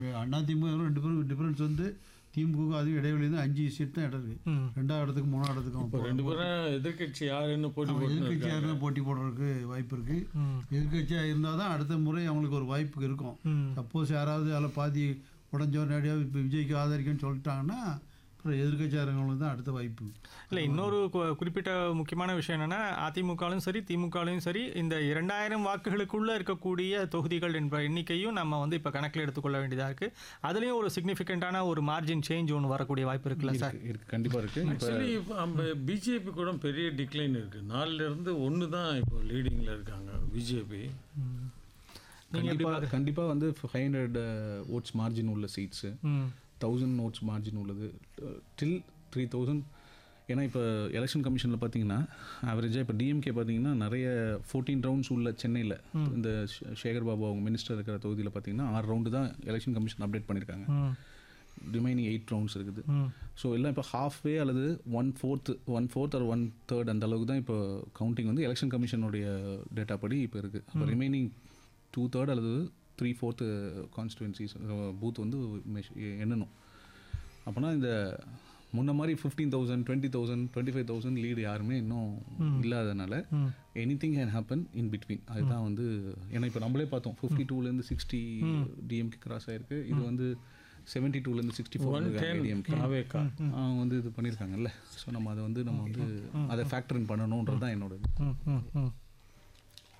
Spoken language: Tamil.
அதிமுக ரெண்டு பேரும் டிஃபரன்ஸ் வந்து திமுக அதுவும் இடைவெளி வந்து அஞ்சு சீட் தான் இடம் இருக்கு ம் ரெண்டாவது இடத்துக்கு மூணாவது இடத்துக்கும் இப்போ ரெண்டு பேரும் எதிர்க்கட்சி யாருன்னு போட்டி போட்டு எதிர்கட்சியாக போட்டி போடுறதுக்கு வாய்ப்பு இருக்கு ம் எதிர்கட்சியாக இருந்தால் தான் அடுத்த முறை அவங்களுக்கு ஒரு வாய்ப்பு இருக்கும் ம் சப்போஸ் யாராவது அதில் பாதி உடஞ்சவர் நேரடியாக இப்போ விஜய்க்கு ஆதரிக்கன்னு சொல்லிட்டாங்கன்னா அப்புறம் எதிர்கட்சியாரங்களுக்கு தான் அடுத்த வாய்ப்பு இல்லை இன்னொரு கு- குறிப்பிட்ட முக்கியமான விஷயம் என்னன்னா அதிமுகலும் சரி திமுகலையும் சரி இந்த இரண்டாயிரம் வாக்குகளுக்குள்ள இருக்கக்கூடிய தொகுதிகள் என்ற எண்ணிக்கையும் நம்ம வந்து இப்போ கணக்கில் எடுத்துக்கொள்ள வேண்டியதாக இருக்கு அதுலேயும் ஒரு சிக்னிஃபிகண்ட்டான ஒரு மார்ஜின் சேஞ்ச் ஒன்று வரக்கூடிய வாய்ப்பு இருக்குல்ல சார் இருக்கு இருக்கு கண்டிப்பாக இருக்குது இப்போ ஆக்சுவலி இப்போ நம்ம பிஜேபி கூட பெரிய டிக்ளைன் இருக்கு நாலுல இருந்து ஒன்று தான் இப்போ லீடிங்கில் இருக்காங்க பிஜேபி கண்டிப்பாக கண்டிப்பாக வந்து ஃபைவ் ஹண்ட்ரட் ஓட்ஸ் மார்ஜின் உள்ள சீட்ஸு ம் தௌசண்ட் ஓட்ஸ் மார்ஜின் உள்ளது டில் த்ரீ தௌசண்ட் ஏன்னா இப்போ எலெக்ஷன் கமிஷனில் பார்த்தீங்கன்னா ஆவரேஜாக இப்போ டிஎம்கே பார்த்தீங்கன்னா நிறைய ஃபோர்டீன் ரவுண்ட்ஸ் உள்ள சென்னையில் இந்த ஷே- சேகர் பாபு அவங்க மினிஸ்டர் இருக்கிற தொகுதியில் பார்த்தீங்கன்னா ஆறு ரவுண்டு தான் எலெக்ஷன் கமிஷன் அப்டேட் பண்ணியிருக்காங்க ம் ரிமைனிங் எயிட் ரவுண்ட்ஸ் இருக்குது ம் ஸோ எல்லாம் இப்போ half way அல்லது one fourth one fourth or one third அந்த அளவுக்கு தான் இப்போ கவுண்டிங் வந்து எலெக்ஷன் கமிஷனுடைய டேட்டா படி இப்போ இருக்குது அப்போ ரிமைனிங் டூ தேர்ட் அல்லது த்ரீ ஃபோர்த்து கான்ஸ்டுவன்சிஸ் பூத் வந்து மெஷ்- எண்ணணும் அப்போனா இந்த முன்ன மாதிரி fifteen thousand twenty thousand twenty five thousand lead யாருமே இன்னும் இல்லாதனால ம் anything can happen in between அதுதான் வந்து ஏன்னா இப்போ நம்மளே பார்த்தோம் ஃபிஃப்டி டூலேருந்து சிக்ஸ்டி டிஎம்கே கிராஸ் ஆயிருக்கு இது வந்து செவன்ட்டி டூலேருந்து சிக்ஸ்டி ஃபோர் டிஎம்கே ஆவேக்கா அவங்க வந்து இது பண்ணியிருக்காங்கல்ல ஸோ நம்ம அதை வந்து நம்ம வந்து அதை ஃபேக்டர் இன் பண்ணணுன்றது தான் என்னோட இது. ம் ம் ம்